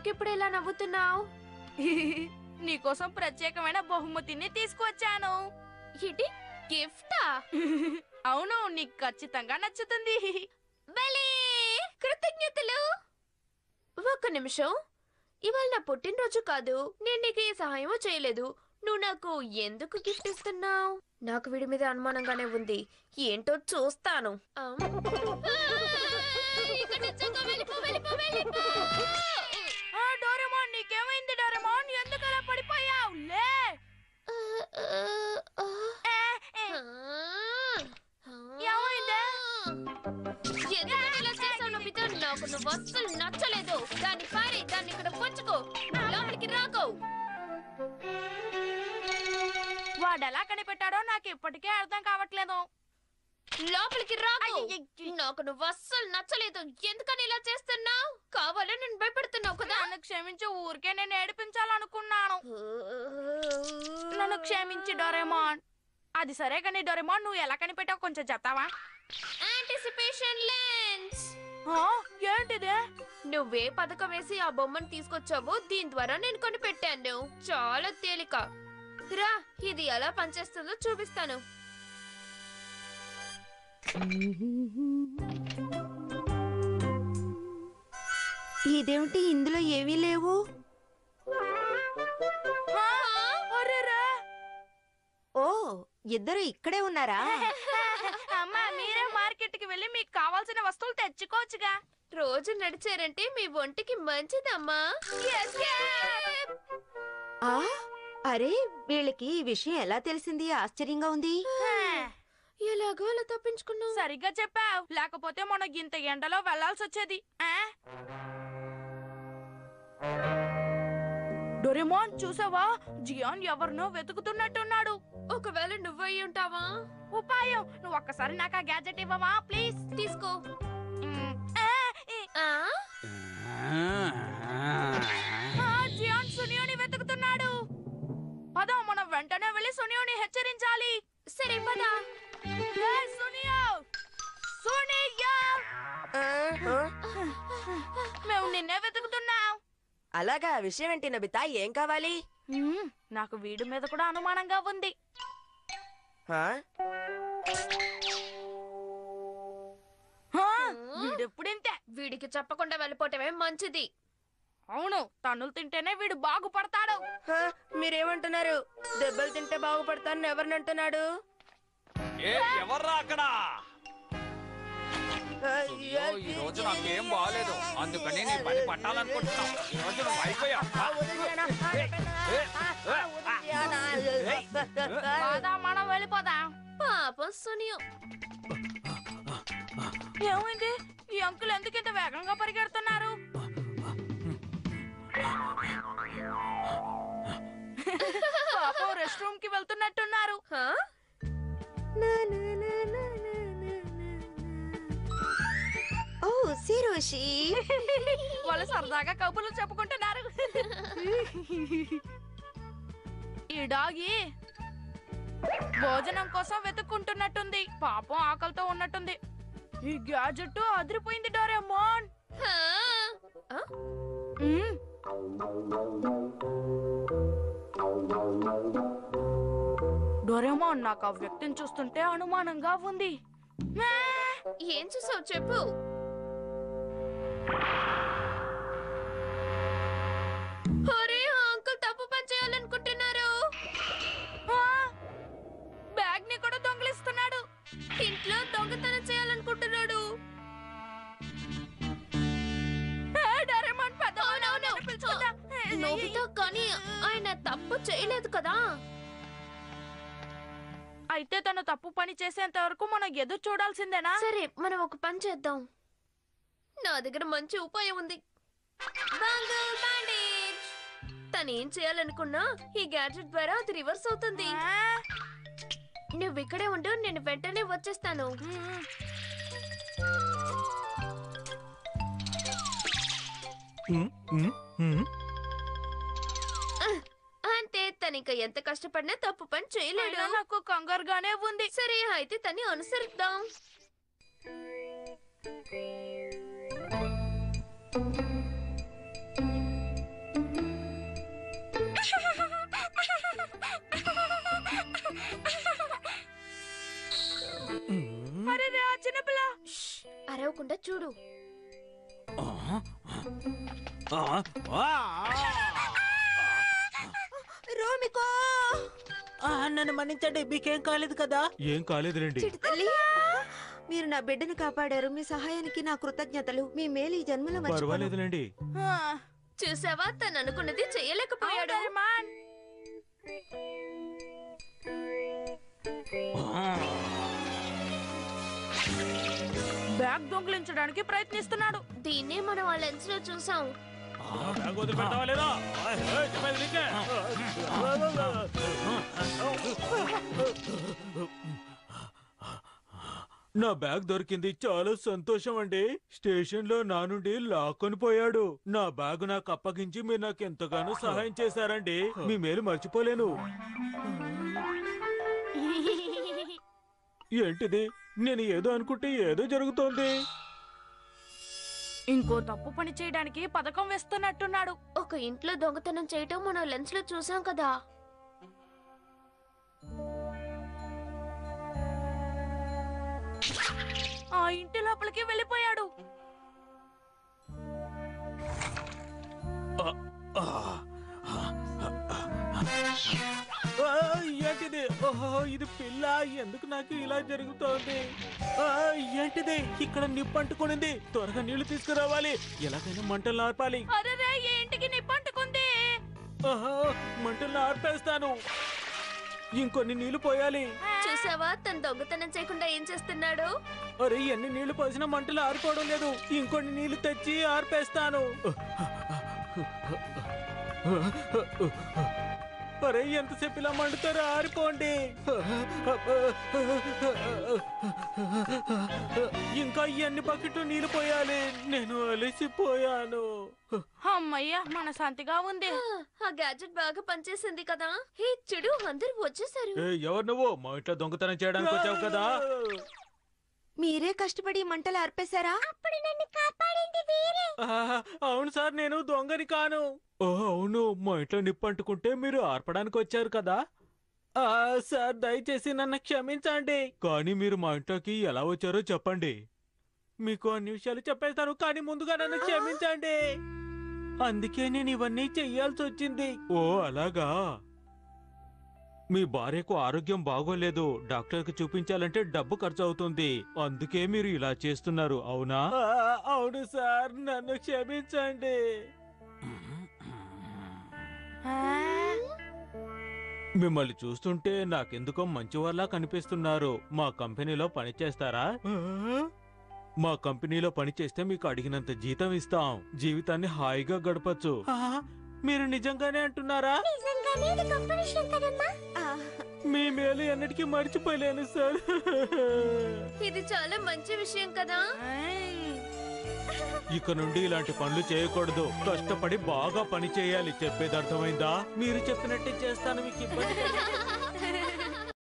ఎందుకిప్పుడు ఇలా నవ్వుతున్నావు నీకోసం ప్రత్యేకమైన బహుమతిని తీసుకువచ్చాను ఏంటి గిఫ్టా అవును నీకు ఖచ్చితంగా నచ్చుతుంది భలే కృతజ్ఞతలు ఒక్క నిమిషం ఇవాళ నా పుట్టినరోజు కాదు నేను నీకు ఏ సహాయమూ చేయలేదు నువ్వు నాకు ఎందుకు గిఫ్ట్ ఇస్తున్నావు నాకు వీడి మీద అనుమానంగానే ఉంది ఏంటో చూస్తాను ఆమ్. ఆ, డోరేమాన్ నీకేమైంది డోరేమాన్ ఎందుకు అలా పడిపోయావు లే ఏ, ఏ, ఏమైందే? ఎందుకని ఇలా చేసావు నొబితా? నాకు నువ్వు అస్సలు నచ్చలేదు దాన్ని పారి దాన్ని ఇక్కడ పుంచుకో లోపలికి రాకో వాడు ఎలా కనిపెట్టాడో నాకు ఇప్పటికే అర్థం కావట్లేదు లోపలికి రాకు అయ్యయ్య. నాకు నువ్వు అస్సలు నచ్చలేదు ఎందుకని ఇలా చేస్తున్నావు కావాలని నేను భయపెడుతున్నావు కదా నన్ను క్షమించి ఊరికే నేను ఏడిపించాలనుకున్నాను నన్ను క్షమించి డోరేమాన్ అది సరే కానీ డోరేమాన్ నువ్వు ఎలా కనిపెట్టావు కొంచెం చెప్తావా యాంటిసిపేషన్ లెన్స్ ఆ, ఏంటిదే నువ్వే పథకం వేసి ఆ బొమ్మను తీసుకొచ్చావో దీని ద్వారా నేను కొని పెట్టాను చాలా తేలిక రా ఇది ఎలా పనిచేస్తుందో చూపిస్తాను ఇదేమిటి ఇందులో ఏమీ లేవు ఆ, అరెరే. ఓ ఇద్దరు ఇక్కడే ఉన్నారా అమ్మా మీరే మార్కెట్ కి వెళ్ళి మీకు కావాల్సిన వస్తువులు తెచ్చుకోవచ్చుగా రోజు నడిచారంటే మీ ఒంటికి మంచిదమ్మా ఆ అరే వీళ్ళకి ఈ విషయం ఎలా తెలిసింది ఆశ్చర్యంగా ఉంది ఎలాగో అలా తప్పించుకున్నావు సరిగ్గా చెప్పావు లేకపోతే మనం ఇంత ఎండలో వెళ్లాల్సి వచ్చేది ఆ? డోరేమోన్ చూసావా జియాన్ ఎవరినో వెతుకుతున్నట్టున్నాడు ఒకవేళ నువ్వై ఉంటావా ఉపాయం నువ్వు ఒక్కసారి నాకు ఆ గ్యాజెట్ ఇవ్వవా ప్లీజ్ తీసుకో మ్, ఆ, ఈ, ఆ ఆ, జియాన్ సునియోని వెతుకుతున్నాడు పద మనం వెంటనే వెళ్ళి సునియోని హెచ్చరించాలి సరే పదా ఏయ్, సునియో సునియో మేము నిన్నే వెతుకుతున్నాం అలాగా విషయం ఏంటి నబితా ఏం కావాలి మ్మ్, నాకు వీడి మీద కూడా అనుమానంగా ఉంది హా, వీడెప్పుడింతే వీడికి చెప్పకుండా వెళ్ళిపోవటమే మంచిది అవును తన్నులు తింటేనే వీడు బాగుపడతాడు మీరేమంటున్నారు దెబ్బలు తింటే బాగుపడతాను ఎవరినంటున్నాడు ఏ ఎవర్రా అక్కడ సునియో, ఈ రోజు నాకేం బాగాలేదు అందుకని నీ పని పట్టాలనుకుంటున్నాం ఈ రోజు నువ్వు అయిపోయావు పద, మనం వెళ్ళిపోదాం పాపం సునియం ఏమైంది ఈ అంకుల్ ఎందుకు ఇంత వేగంగా పరిగెడుతున్నారు పాపం రెస్ట్ రూమ్ కి వెళ్తున్నట్టున్నారు హా? ఓ సిరోషి వాళ్ళు సరదాగా కబుర్లు చెప్పుకుంటున్నారు ఈ డాగి భోజనం కోసం వెతుక్కుంటున్నట్టుంది పాపం ఆకలితో ఉన్నట్టుంది ఈ గ్యాజెట్ అదిరిపోయింది డోరేమోన్ హా? ఆ? మ్మ్. డోరేమోన్ నాకు ఆ వ్యక్తిని చూస్తుంటే అనుమానంగా ఉంది మే! ఏం చూసావు చెప్పు అరే ఆ అంకుల్ తప్పు పని చేయాలనుకుంటున్నారు ఆ! బ్యాగ్ ని కూడా దొంగిలిస్తున్నాడు ఇంట్లో దొంగతనం చేయాలనుకుంటున్నాడు ఏ, డోరేమోన్ పెద్ద అవునవును. పిలుచుకుందాం. నోబితా కానీ ఆయన తప్పు చేయలేదు కదా అయితే తను తప్పు పని చేసేంత వరకు మనం ఎదురు చూడాల్సిందేనా సరే మనం ఒక పని చేద్దాం నా దగ్గర మంచి ఉపాయం ఉంది బంగిల్ బ్యాండేజ్ తను ఏం చేయాలనుకున్నా ఈ గ్యాడ్జెట్ ద్వారా అది రివర్స్ అవుతుంది ఆ? నువ్వు ఇక్కడే ఉండు నేను వెంటనే వచ్చేస్తాను మ్మ్. అంతే తను ఇంకా ఎంత కష్టపడినా తప్పు పని చేయలేడు అయినా నాకు కంగారుగానే ఉంది సరే అయితే తన్ని అనుసరిద్దాం పాడవకుండా చూడు రోమికో ఆ, నన్ను మన్నించండి మీకేం కాలేదు కదా ఏం కాలేదులేండి చిట్టి తల్లి మీరు నా బిడ్డను కాపాడారు మీ సహాయానికి నా కృతజ్ఞతలు మీ మేలు ఈ జన్మలో మర్చిపోను. పర్వాలేదులేండి ఆ, చూసావా తను అనుకున్నది అవును చెయ్యలేకపోయాడు డోరేమాన్ బ్యాగ్ దొంగిలించడానికి ప్రయత్నిస్తున్నాడు దీన్నే మనం ఆ లెన్స్ లో చూసాం బ్యాగ్ వదిలిపెడతావా లేదా? ఏయ్, ఏయ్, చెప్పేది నీకే. నా బ్యాగ్ దొరికింది చాలా సంతోషం అండి స్టేషన్ లో నా నుండి లాక్కొని పోయాడు నా బ్యాగ్ నాకు అప్పగించి మీరు నాకు ఎంతగానో సహాయం చేశారండి మీ మేలు మర్చిపోలేను ఏంటిది నేను ఏదో అనుకుంటే ఏదో జరుగుతోంది ఇంకో తప్పు పని చేయడానికి పథకం వేస్తున్నట్టున్నాడు ఒక ఇంట్లో దొంగతనం చేయటం మనం లెన్స్ లో చూసాం కదా ఆ ఇంటి లోపలికి వెళ్ళిపోయాడు ఆ, ఏంటిది ఓహో ఇది పిల్ల ఎందుకు నాకు ఇలా జరుగుతోంది ఆ, ఏంటిది ఇక్కడ నిప్పు అంటుకునింది త్వరగా నీళ్లు తీసుకురావాలి ఎలాగైనా మంటలు ఆర్పాలి అరే ఈ ఇంటికి నిప్పంటుకుంది ఆహా, మంటలను ఆర్పేస్తాను ఇంకొన్ని నీళ్లు పోయాలి చూసావా తను దొంగతనం చేయకుండా ఏం చేస్తున్నాడు అరే ఎన్ని నీళ్లు పోసినా మంటలు ఆరిపోవడం లేదు ఇంకొన్ని నీళ్లు తెచ్చి ఆర్పేస్తాను అరే ఎంతసేపు ఇలా మండుతారో ఆరిపోండి ఇంకా ఎన్ని బకెట్లు నీళ్లు పోయాలి నేను అలసిపోయాను అమ్మయ్య మన శాంతిగా ఉంది ఆ, ఆ గ్యాజెట్ బాగా పనిచేసింది కదా హే చూడు అందరూ వచ్చేసారు ఏ, ఎవరు నువ్వు మా ఇంట్లో దొంగతనం చేయడానికి వచ్చావు కదా మీరే కష్టపడి ఈ మంటలు ఆర్పేశారా అప్పుడు నన్ను కాపాడింది వీరే ఆహా, అవును సార్ నేను దొంగని కాను ఓ అవును మా ఇంట్లో నిప్పు అంటుకుంటే మీరు ఆర్పడానికి వచ్చారు కదా ఆ సార్ దయచేసి నన్ను క్షమించండి కానీ మీరు మా ఇంట్లోకి ఎలా వచ్చారో చెప్పండి మీకు అన్ని విషయాలు చెప్పేస్తాను కానీ ముందుగా నన్ను క్షమించండి అందుకే నేను ఇవన్నీ చెయ్యాల్సి వచ్చింది ఓ అలాగా మీ భార్యకు ఆరోగ్యం బాగోలేదు డాక్టర్కి చూపించాలంటే డబ్బు ఖర్చు అవుతుంది అందుకే మీరు ఇలా చేస్తున్నారు అవునా అవును సార్ నన్ను క్షమించండి ఆ, మిమ్మల్ని చూస్తుంటే నాకెందుకో మంచివాళ్ళ కనిపిస్తున్నారు మా కంపెనీలో పని చేస్తారా మా కంపెనీలో పని చేస్తే మీకు అడిగినంత జీతం ఇస్తాం జీవితాన్ని హాయిగా గడపచ్చు మీరు నిజంగానే అంటున్నారా ఆ, మీ మేలు ఎన్నటికీ మర్చిపోలేను సార్ ఇది చాలా మంచి విషయం కదా ఏయ్. ఇక నుండి ఇలాంటి పనులు చేయకూడదు కష్టపడి బాగా పని చేయాలి చెప్పేది అర్థమైందా మీరు చెప్పినట్టే చేస్తాను మీకు ఇబ్బంది కలిగితే